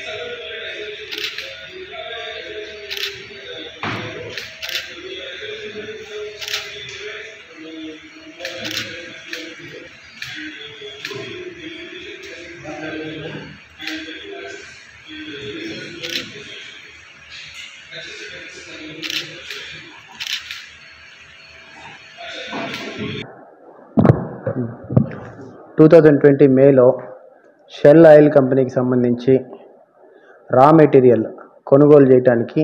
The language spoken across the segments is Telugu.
టూ థౌజండ్ ట్వంటీ మేలో షెల్ ఆయిల్ కంపెనీకి సంబంధించి రా మెటీరియల్ కొనుగోలు చేయడానికి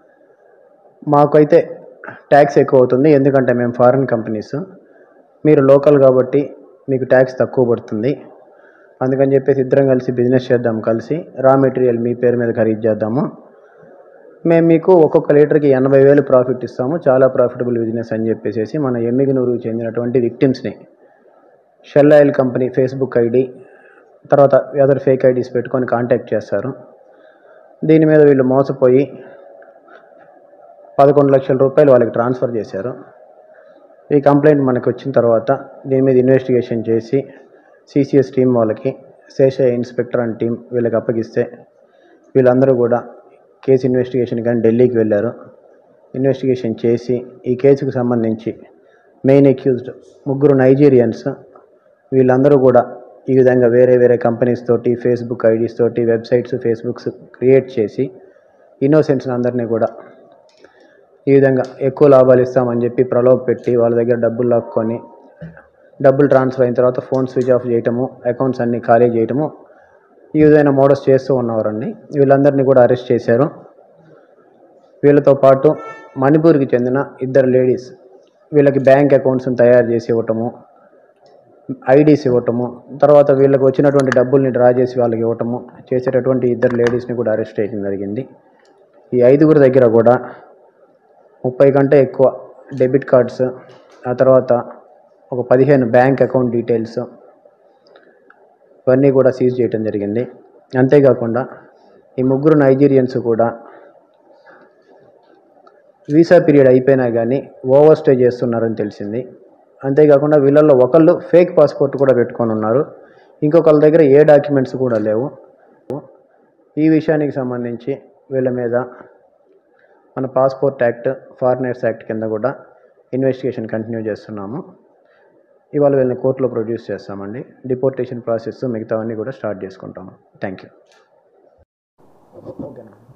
మాకైతే ట్యాక్స్ ఎక్కువ అవుతుంది ఎందుకంటే మేము ఫారిన్ కంపెనీస్ మీరు లోకల్ కాబట్టి మీకు ట్యాక్స్ తక్కువ పడుతుంది అందుకని చెప్పేసి ఇద్దరం కలిసి బిజినెస్ చేద్దాం కలిసి రా మెటీరియల్ మీ పేరు మీద ఖరీదు చేద్దాము మేము మీకు ఒక్కొక్క లీటర్కి ఎనభై వేలు ప్రాఫిట్ ఇస్తాము చాలా ప్రాఫిటబుల్ బిజినెస్ అని చెప్పేసి మన ఎమ్మిగనూరుకు చెందినటువంటి విక్టిమ్స్ని Shell oil company Facebook ID తర్వాత అదర్ ఫేక్ ఐడీస్ పెట్టుకొని కాంటాక్ట్ చేస్తారు దీని మీద వీళ్ళు మోసపోయి పదకొండు లక్షల రూపాయలు వాళ్ళకి ట్రాన్స్ఫర్ చేశారు ఈ కంప్లైంట్ మనకు వచ్చిన తర్వాత దీని మీద ఇన్వెస్టిగేషన్ చేసి సిసిఎస్ టీం వాళ్ళకి శేషయ్య ఇన్స్పెక్టర్ అండ్ టీం వీళ్ళకి అప్పగిస్తే వీళ్ళందరూ కూడా కేసు ఇన్వెస్టిగేషన్ కానీ ఢిల్లీకి వెళ్ళారు ఇన్వెస్టిగేషన్ చేసి ఈ కేసుకు సంబంధించి మెయిన్ అక్యూజ్డ్ ముగ్గురు నైజీరియన్స్ వీళ్ళందరూ కూడా ఈ విధంగా వేరే వేరే కంపెనీస్ తోటి ఫేస్బుక్ ఐడీస్ తోటి వెబ్సైట్స్ ఫేస్బుక్స్ క్రియేట్ చేసి ఇన్నోసెంట్స్ అందరినీ కూడా ఈ విధంగా ఎక్కువ లాభాలు ఇస్తామని చెప్పి ప్రలోభ పెట్టి వాళ్ళ దగ్గర డబ్బులు లాక్కొని డబ్బులు ట్రాన్స్ఫర్ అయిన తర్వాత ఫోన్ స్విచ్ ఆఫ్ చేయటము అకౌంట్స్ అన్నీ ఖాళీ చేయటము ఈ విధమైన మోడల్స్ చేస్తూ ఉన్నవారండి వీళ్ళందరినీ కూడా అరెస్ట్ చేశారు వీళ్ళతో పాటు మణిపూర్కి చెందిన ఇద్దరు లేడీస్ వీళ్ళకి బ్యాంక్ అకౌంట్స్ని తయారు చేసి ఇవ్వటము ఐడీస్ ఇవ్వటము తర్వాత వీళ్ళకి వచ్చినటువంటి డబ్బుల్ని డ్రా చేసి వాళ్ళకి ఇవ్వటము చేసేటటువంటి ఇద్దరు లేడీస్ని కూడా అరెస్ట్ చేయడం జరిగింది ఈ ఐదుగురు దగ్గర కూడా ముప్పై కంటే ఎక్కువ డెబిట్ కార్డ్స్ ఆ తర్వాత ఒక పదిహేను బ్యాంక్ అకౌంట్ డీటెయిల్స్ ఇవన్నీ కూడా సీజ్ చేయడం జరిగింది అంతేకాకుండా ఈ ముగ్గురు నైజీరియన్స్ కూడా వీసా పీరియడ్ అయిపోయినా కానీ ఓవర్ స్టే చేస్తున్నారని తెలిసింది అంతేకాకుండా వీళ్ళల్లో ఒకళ్ళు ఫేక్ పాస్పోర్ట్ కూడా పెట్టుకొని ఉన్నారు ఇంకొకళ్ళ దగ్గర ఏ డాక్యుమెంట్స్ కూడా లేవు ఈ విషయానికి సంబంధించి వీళ్ళ మీద మన పాస్పోర్ట్ యాక్ట్ ఫారినర్స్ యాక్ట్ కింద కూడా ఇన్వెస్టిగేషన్ కంటిన్యూ చేస్తున్నాము ఇవాళ వీళ్ళని కోర్టులో ప్రొడ్యూస్ చేస్తామండి డిపోర్టేషన్ ప్రాసెస్ మిగతావన్నీ కూడా స్టార్ట్ చేసుకుంటాము థ్యాంక్ యూ ఓకేనా